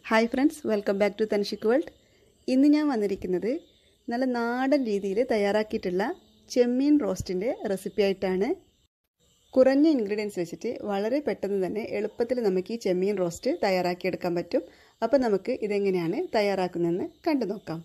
hi friends welcome back to Thanshik world ഇന്ന് ഞാൻ വന്നിരിക്കുന്നത് നല്ല നാടൻ രീതിയിൽ തയ്യാറാക്കിയിട്ടുള്ള ചെമ്മീൻ റോസ്റ്റിൻ്റെ റെസിപ്പി ആയിട്ടാണ് കുറഞ്ഞ ഇൻഗ്രീഡിയൻസ് വെച്ചിട്ട് വളരെ പെട്ടെന്ന് തന്നെ എളുപ്പത്തിൽ നമുക്ക് ഈ ചെമ്മീൻ റോസ്റ്റ് തയ്യാറാക്കിയെടുക്കാൻ പറ്റും അപ്പോൾ നമുക്ക് ഇതെങ്ങനെയാണ് തയ്യാറാക്കുന്നതെന്ന് കണ്ടു നോക്കാം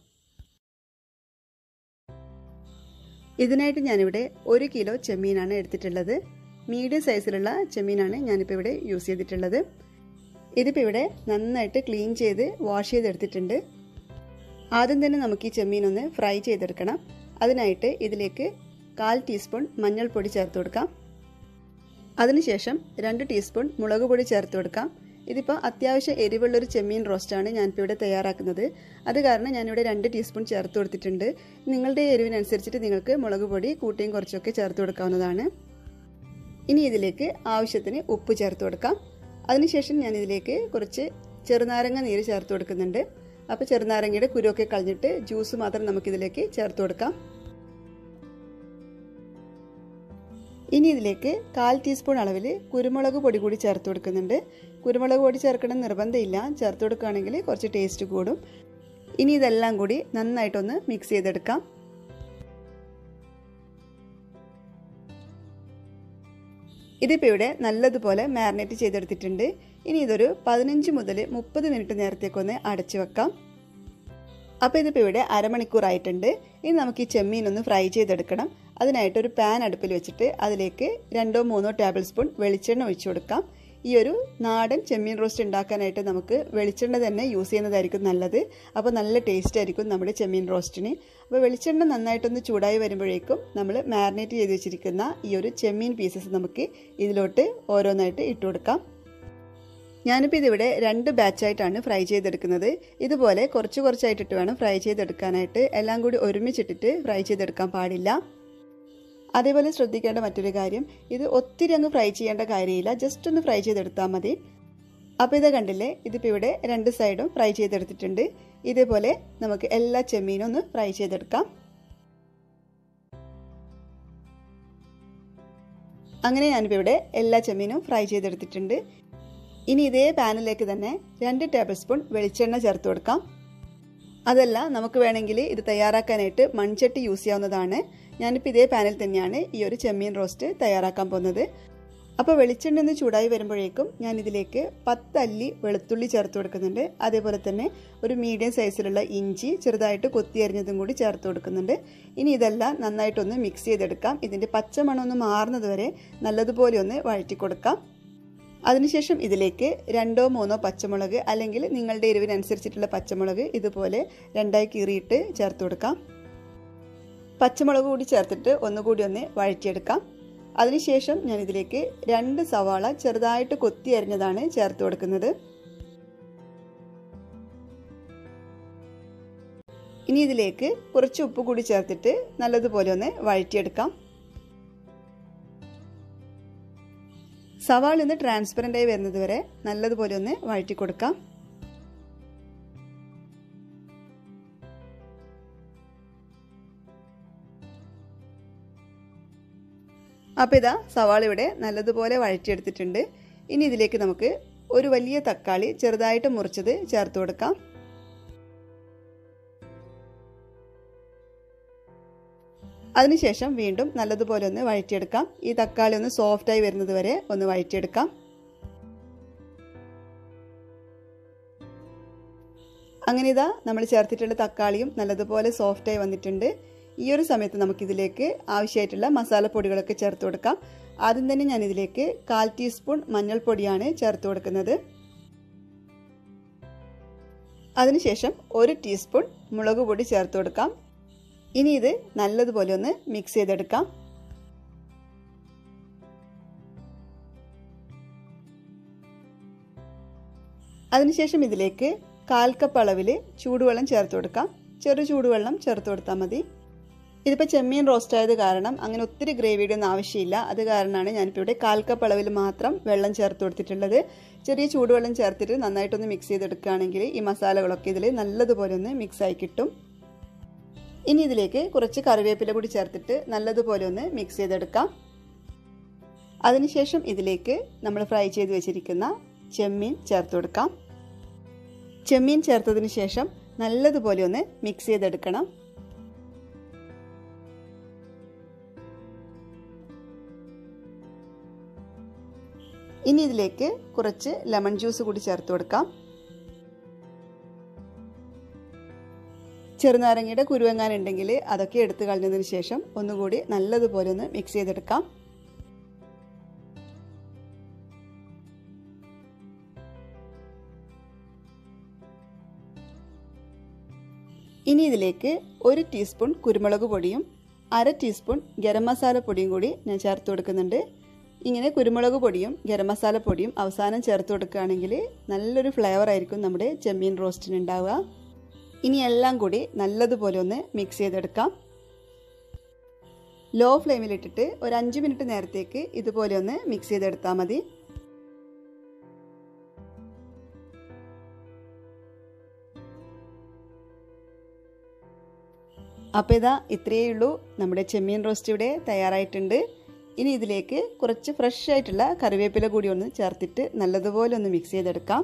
ഇതിനായിട്ട് ഞാനിവിടെ ഒരു കിലോ ചെമ്മീനാണ് എടുത്തിട്ടുള്ളത് മീഡിയം സൈസിലുള്ള ചെമ്മീനാണ് ഞാനിപ്പോൾ ഇവിടെ യൂസ് ചെയ്തിട്ടുള്ളത് ഇതിപ്പോൾ ഇവിടെ നന്നായിട്ട് ക്ലീൻ ചെയ്ത് വാഷ് ചെയ്തെടുത്തിട്ടുണ്ട് ആദ്യം തന്നെ നമുക്ക് ഈ ചെമ്മീൻ ഒന്ന് ഫ്രൈ ചെയ്തെടുക്കണം അതിനായിട്ട് ഇതിലേക്ക് കാൽ ടീസ്പൂൺ മഞ്ഞൾപ്പൊടി ചേർത്ത് കൊടുക്കാം അതിനുശേഷം രണ്ട് ടീസ്പൂൺ മുളക് പൊടി ചേർത്ത് കൊടുക്കാം ഇതിപ്പോൾ അത്യാവശ്യം എരിവുള്ളൊരു ചെമ്മീൻ റോസ്റ്റാണ് ഞാനിപ്പോൾ ഇവിടെ തയ്യാറാക്കുന്നത് അത് കാരണം ഞാനിവിടെ രണ്ട് ടീസ്പൂൺ ചേർത്ത് കൊടുത്തിട്ടുണ്ട് നിങ്ങളുടെ എരിവിനനുസരിച്ചിട്ട് നിങ്ങൾക്ക് മുളക് പൊടി കൂട്ടിയും കുറച്ചൊക്കെ ചേർത്ത് കൊടുക്കാവുന്നതാണ് ഇനി ഇതിലേക്ക് ആവശ്യത്തിന് ഉപ്പ് ചേർത്ത് കൊടുക്കാം അതിനുശേഷം ഞാൻ ഇതിലേക്ക് കുറച്ച് ചെറുനാരങ്ങ നീര് ചേർത്ത് കൊടുക്കുന്നുണ്ട് അപ്പോൾ ചെറുനാരങ്ങയുടെ കുരുവൊക്കെ കളഞ്ഞിട്ട് ജ്യൂസ് മാത്രം നമുക്കിതിലേക്ക് ചേർത്ത് കൊടുക്കാം ഇനി ഇതിലേക്ക് കാൽ ടീസ്പൂൺ അളവിൽ കുരുമുളക് പൊടി കൂടി ചേർത്ത് കൊടുക്കുന്നുണ്ട് കുരുമുളക് പൊടി ചേർക്കണം നിർബന്ധമില്ല ചേർത്ത് കൊടുക്കുകയാണെങ്കിൽ കുറച്ച് ടേസ്റ്റ് കൂടും ഇനി ഇതെല്ലാം കൂടി നന്നായിട്ടൊന്ന് മിക്സ് ചെയ്തെടുക്കാം ഇതിപ്പോൾ ഇവിടെ നല്ലതുപോലെ മാരിനേറ്റ് ചെയ്തെടുത്തിട്ടുണ്ട് ഇനി ഇതൊരു പതിനഞ്ച് മുതൽ മുപ്പത് മിനിറ്റ് നേരത്തേക്കൊന്ന് അടച്ചു വെക്കാം അപ്പോൾ ഇതിപ്പോൾ ഇവിടെ അരമണിക്കൂറായിട്ടുണ്ട് ഇനി നമുക്ക് ഈ ചെമ്മീൻ ഒന്ന് ഫ്രൈ ചെയ്തെടുക്കണം അതിനായിട്ട് ഒരു പാൻ അടുപ്പിൽ വെച്ചിട്ട് അതിലേക്ക് രണ്ടോ മൂന്നോ ടേബിൾ സ്പൂൺ വെളിച്ചെണ്ണ ഒഴിച്ചു കൊടുക്കാം ഈ ഒരു നാടൻ ചെമ്മീൻ റോസ്റ്റ് ഉണ്ടാക്കാനായിട്ട് നമുക്ക് വെളിച്ചെണ്ണ തന്നെ യൂസ് ചെയ്യുന്നതായിരിക്കും നല്ലത് അപ്പോൾ നല്ല ടേസ്റ്റ് ആയിരിക്കും നമ്മുടെ ചെമ്മീൻ റോസ്റ്റിന് അപ്പോൾ വെളിച്ചെണ്ണ നന്നായിട്ടൊന്ന് ചൂടായി വരുമ്പോഴേക്കും നമ്മൾ മാരിനേറ്റ് ചെയ്ത് വെച്ചിരിക്കുന്ന ഈ ഒരു ചെമ്മീൻ പീസസ് നമുക്ക് ഇതിലോട്ട് ഓരോന്നായിട്ട് ഇട്ട് കൊടുക്കാം ഞാനിപ്പോൾ ഇതിവിടെ രണ്ട് ബാച്ചായിട്ടാണ് ഫ്രൈ ചെയ്തെടുക്കുന്നത് ഇതുപോലെ കുറച്ച് കുറച്ചായിട്ടിട്ട് വേണം ഫ്രൈ ചെയ്തെടുക്കാനായിട്ട് എല്ലാം കൂടി ഒരുമിച്ചിട്ടിട്ട് ഫ്രൈ ചെയ്തെടുക്കാൻ പാടില്ല അതേപോലെ ശ്രദ്ധിക്കേണ്ട മറ്റൊരു കാര്യം ഇത് ഒത്തിരി അങ്ങ് ഫ്രൈ ചെയ്യേണ്ട കാര്യമില്ല ജസ്റ്റ് ഒന്ന് ഫ്രൈ ചെയ്തെടുത്താൽ മതി അപ്പോൾ ഇത് കണ്ടില്ലേ ഇതിപ്പോൾ ഇവിടെ രണ്ട് സൈഡും ഫ്രൈ ചെയ്തെടുത്തിട്ടുണ്ട് ഇതേപോലെ നമുക്ക് എല്ലാ ചെമ്മീനും ഒന്ന് ഫ്രൈ ചെയ്തെടുക്കാം അങ്ങനെ ഞാനിപ്പോൾ ഇവിടെ എല്ലാ ചെമ്മീനും ഫ്രൈ ചെയ്തെടുത്തിട്ടുണ്ട് ഇനി ഇതേ പാനിലേക്ക് തന്നെ രണ്ട് ടേബിൾ സ്പൂൺ വെളിച്ചെണ്ണ ചേർത്ത് കൊടുക്കാം അതല്ല നമുക്ക് വേണമെങ്കിൽ ഇത് തയ്യാറാക്കാനായിട്ട് മൺചട്ടി യൂസ് ചെയ്യാവുന്നതാണ് ഞാനിപ്പോൾ ഇതേ പാനിൽ തന്നെയാണ് ഈ ഒരു ചെമ്മീൻ റോസ്റ്റ് തയ്യാറാക്കാൻ പോകുന്നത് അപ്പോൾ വെളിച്ചെണ്ണ ഒന്ന് ചൂടായി വരുമ്പോഴേക്കും ഞാൻ ഇതിലേക്ക് പത്ത് അല്ലി വെളുത്തുള്ളി ചേർത്ത് കൊടുക്കുന്നുണ്ട് അതേപോലെ തന്നെ ഒരു മീഡിയം സൈസിലുള്ള ഇഞ്ചി ചെറുതായിട്ട് കൊത്തി അരിഞ്ഞതും കൂടി ചേർത്ത് കൊടുക്കുന്നുണ്ട് ഇനി ഇതെല്ലാം നന്നായിട്ടൊന്ന് മിക്സ് ചെയ്തെടുക്കാം ഇതിൻ്റെ പച്ചമണം ഒന്ന് മാറുന്നത് വരെ നല്ലതുപോലെ ഒന്ന് വഴറ്റി കൊടുക്കാം അതിനുശേഷം ഇതിലേക്ക് രണ്ടോ മൂന്നോ പച്ചമുളക് അല്ലെങ്കിൽ നിങ്ങളുടെ എരിവിനനുസരിച്ചിട്ടുള്ള പച്ചമുളക് ഇതുപോലെ രണ്ടായി കീറിയിട്ട് ചേർത്ത് കൊടുക്കാം പച്ചമുളക് കൂടി ചേർത്തിട്ട് ഒന്നുകൂടി ഒന്ന് വഴറ്റിയെടുക്കാം അതിനുശേഷം ഞാൻ ഇതിലേക്ക് രണ്ട് സവാള ചെറുതായിട്ട് കൊത്തി അരിഞ്ഞതാണ് ചേർത്ത് കൊടുക്കുന്നത് ഇനി ഇതിലേക്ക് കുറച്ച് ഉപ്പ് കൂടി ചേർത്തിട്ട് നല്ലതുപോലെ ഒന്ന് വഴറ്റിയെടുക്കാം സവാള ഒന്ന് ട്രാൻസ്പെറൻ്റ് ആയി വരുന്നത് വരെ നല്ലതുപോലെ ഒന്ന് വഴറ്റി കൊടുക്കാം അപ്പോൾ ഇതാ സവാള ഇവിടെ നല്ലതുപോലെ വഴറ്റിയെടുത്തിട്ടുണ്ട് ഇനി ഇതിലേക്ക് നമുക്ക് ഒരു വലിയ തക്കാളി ചെറുതായിട്ട് മുറിച്ചത് ചേർത്ത് കൊടുക്കാം അതിനുശേഷം വീണ്ടും നല്ലതുപോലെ ഒന്ന് വഴറ്റിയെടുക്കാം ഈ തക്കാളി ഒന്ന് സോഫ്റ്റായി വരുന്നത് വരെ ഒന്ന് വഴറ്റിയെടുക്കാം അങ്ങനെ ഇതാ നമ്മൾ ചേർത്തിട്ടുള്ള തക്കാളിയും നല്ലതുപോലെ സോഫ്റ്റായി വന്നിട്ടുണ്ട് ഈ ഒരു സമയത്ത് നമുക്കിതിലേക്ക് ആവശ്യമായിട്ടുള്ള മസാലപ്പൊടികളൊക്കെ ചേർത്ത് കൊടുക്കാം ആദ്യം തന്നെ ഞാൻ ഇതിലേക്ക് കാൽ ടീസ്പൂൺ മഞ്ഞൾപ്പൊടിയാണ് ചേർത്ത് കൊടുക്കുന്നത് അതിനുശേഷം ഒരു ടീസ്പൂൺ മുളക് പൊടി ചേർത്ത് കൊടുക്കാം ഇനി ഇത് നല്ലതുപോലെ ഒന്ന് മിക്സ് ചെയ്തെടുക്കാം അതിനുശേഷം ഇതിലേക്ക് കാൽ കപ്പ് അളവിൽ ചൂടുവെള്ളം ചേർത്ത് കൊടുക്കാം ചെറു ചൂടുവെള്ളം ചേർത്ത് കൊടുത്താൽ മതി ഇതിപ്പോൾ ചെമ്മീൻ റോസ്റ്റ് ആയത് കാരണം അങ്ങനെ ഒത്തിരി ഗ്രേവിയുടെ ഒന്നും ആവശ്യമില്ല അത് കാരണമാണ് ഞാനിപ്പോൾ ഇവിടെ കാൽ കപ്പ് അളവിൽ മാത്രം വെള്ളം ചേർത്ത് കൊടുത്തിട്ടുള്ളത് ചെറിയ ചൂടുവെള്ളം ചേർത്തിട്ട് നന്നായിട്ടൊന്ന് മിക്സ് ചെയ്തെടുക്കുകയാണെങ്കിൽ ഈ മസാലകളൊക്കെ ഇതിൽ നല്ലതുപോലെ ഒന്ന് മിക്സായി കിട്ടും ഇനി ഇതിലേക്ക് കുറച്ച് കറിവേപ്പില കൂടി ചേർത്തിട്ട് നല്ലതുപോലെ ഒന്ന് മിക്സ് ചെയ്തെടുക്കാം അതിനുശേഷം ഇതിലേക്ക് നമ്മൾ ഫ്രൈ ചെയ്ത് വെച്ചിരിക്കുന്ന ചെമ്മീൻ ചേർത്ത് കൊടുക്കാം ചെമ്മീൻ ചേർത്തതിന് ശേഷം നല്ലതുപോലെ ഒന്ന് മിക്സ് ചെയ്തെടുക്കണം ഇനി ഇതിലേക്ക് കുറച്ച് ലെമൺ ജ്യൂസ് കൂടി ചേർത്ത് കൊടുക്കാം ചെറുനാരങ്ങയുടെ കുരുവെങ്ങാനുണ്ടെങ്കിൽ അതൊക്കെ എടുത്തു കളഞ്ഞതിന് ശേഷം ഒന്നുകൂടി നല്ലതുപോലെ ഒന്ന് മിക്സ് ചെയ്തെടുക്കാം ഇനി ഇതിലേക്ക് ഒരു ടീസ്പൂൺ കുരുമുളക് പൊടിയും അര ടീസ്പൂൺ ഗരം മസാല പൊടിയും കൂടി ഞാൻ ചേർത്ത് കൊടുക്കുന്നുണ്ട് ഇങ്ങനെ കുരുമുളക് പൊടിയും ഗരം മസാല പൊടിയും അവസാനം ചേർത്ത് കൊടുക്കുകയാണെങ്കിൽ നല്ലൊരു ഫ്ലേവർ ആയിരിക്കും നമ്മുടെ ചെമ്മീൻ റോസ്റ്റിന് ഉണ്ടാവുക ഇനി എല്ലാം കൂടി നല്ലതുപോലെ ഒന്ന് മിക്സ് ചെയ്തെടുക്കാം ലോ ഫ്ലെയിമിലിട്ടിട്ട് ഒരു അഞ്ച് മിനിറ്റ് നേരത്തേക്ക് ഇതുപോലെ ഒന്ന് മിക്സ് ചെയ്തെടുത്താൽ മതി അപ്പോൾ ഇതാ ഇത്രയേ ഉള്ളൂ നമ്മുടെ ചെമ്മീൻ റോസ്റ്റ് ഇവിടെ തയ്യാറായിട്ടുണ്ട് ഇനി ഇതിലേക്ക് കുറച്ച് ഫ്രഷ് ആയിട്ടുള്ള കറിവേപ്പില കൂടി ഒന്ന് ചേർത്തിട്ട് നല്ലതുപോലെ ഒന്ന് മിക്സ് ചെയ്തെടുക്കാം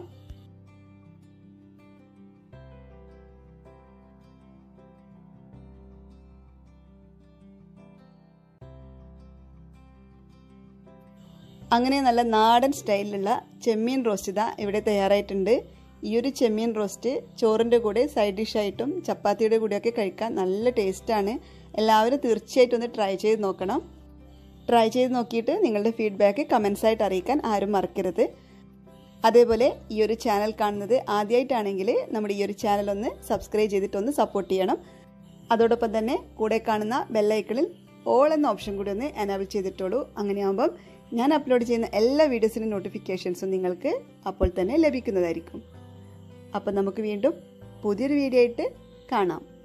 അങ്ങനെ നല്ല നാടൻ സ്റ്റൈലിലുള്ള ചെമ്മീൻ റോസ്റ്റ് ഇതാ ഇവിടെ തയ്യാറായിട്ടുണ്ട് ഈ ഒരു ചെമ്മീൻ റോസ്റ്റ് ചോറിൻ്റെ കൂടെ സൈഡ് ഡിഷായിട്ടും ചപ്പാത്തിയുടെ കൂടെയൊക്കെ കഴിക്കാൻ നല്ല ടേസ്റ്റാണ് എല്ലാവരും തീർച്ചയായിട്ടും ഒന്ന് ട്രൈ ചെയ്ത് നോക്കണം ട്രൈ ചെയ്ത് നോക്കിയിട്ട് നിങ്ങളുടെ ഫീഡ്ബാക്ക് കമൻസ് ആയിട്ട് അറിയിക്കാൻ ആരും മറക്കരുത് അതേപോലെ ഈ ഒരു ചാനൽ കാണുന്നത് ആദ്യമായിട്ടാണെങ്കിൽ നമ്മുടെ ഈ ഒരു ചാനൽ ഒന്ന് സബ്സ്ക്രൈബ് ചെയ്തിട്ടൊന്ന് സപ്പോർട്ട് ചെയ്യണം അതോടൊപ്പം തന്നെ കൂടെ കാണുന്ന ബെല്ലൈക്കണിൽ ഓൾ എന്ന ഓപ്ഷൻ കൂടി ഒന്ന് എനാബിൾ ചെയ്തിട്ടുള്ളൂ അങ്ങനെയാകുമ്പം ഞാൻ അപ്ലോഡ് ചെയ്യുന്ന എല്ലാ വീഡിയോസിനും നോട്ടിഫിക്കേഷൻസും നിങ്ങൾക്ക് അപ്പോൾ തന്നെ ലഭിക്കുന്നതായിരിക്കും അപ്പം നമുക്ക് വീണ്ടും പുതിയൊരു വീഡിയോ ആയിട്ട് കാണാം